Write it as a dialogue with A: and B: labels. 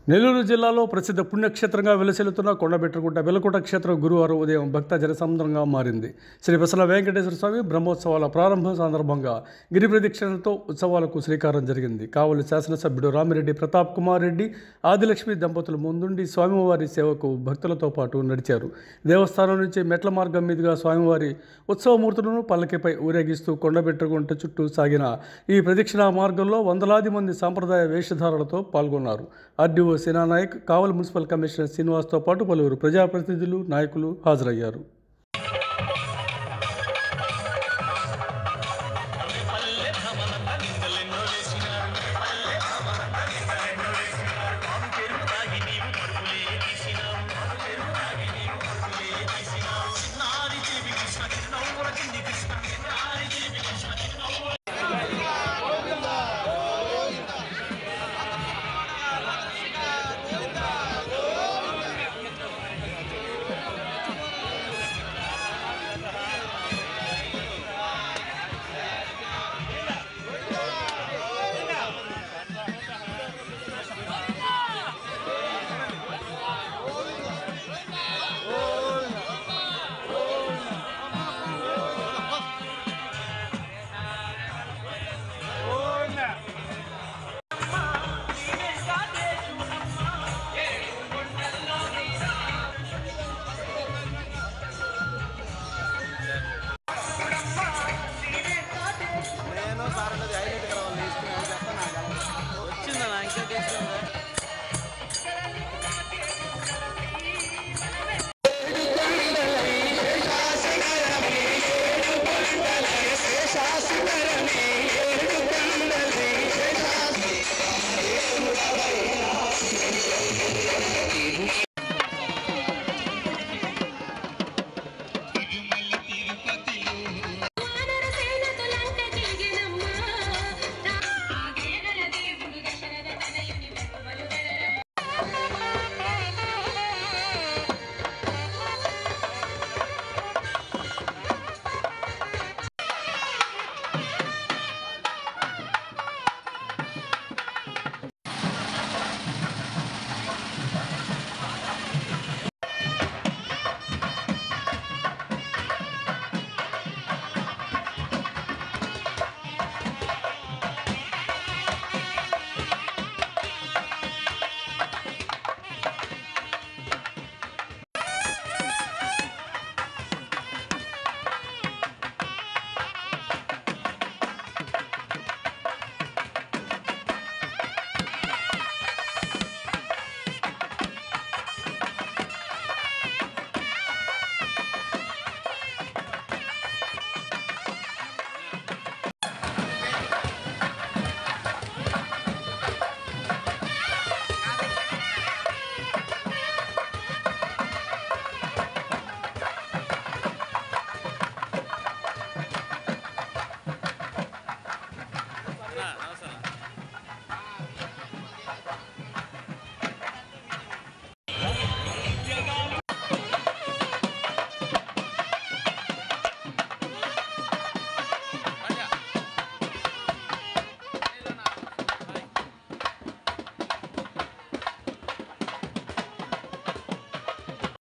A: నెల్లూరు జిల్లాలో ప్రసిద్ధ పుణ్యక్షేత్రంగా వెలసిల్లుతున్న కొండబెట్టగుంట వెలకోట క్షేత్రం గురువారం ఉదయం భక్త జనసముద్రంగా మారింది శ్రీ బసల వెంకటేశ్వర స్వామి బ్రహ్మోత్సవాల ప్రారంభం సందర్భంగా గిరి ప్రదక్షిణతో ఉత్సవాలకు శ్రీకారం జరిగింది కావలి శాసనసభ్యుడు రామిరెడ్డి ప్రతాప్ కుమార్ రెడ్డి ఆదిలక్ష్మి దంపతులు ముందుండి స్వామివారి సేవకు భక్తులతో పాటు నడిచారు దేవస్థానం నుంచి మెట్ల మార్గం మీదుగా స్వామివారి ఉత్సవమూర్తులను పల్లకిపై ఊరేగిస్తూ కొండబెట్టగుంట చుట్టూ సాగిన ఈ ప్రదక్షిణా మార్గంలో వందలాది మంది సాంప్రదాయ వేషధారణలతో పాల్గొన్నారు RDO Sena Nayak Kavali municipal commissioner శ్రీనివాస్తో పాటు పలువురు ప్రజాప్రతినిధులు నాయకులు హాజరయ్యారు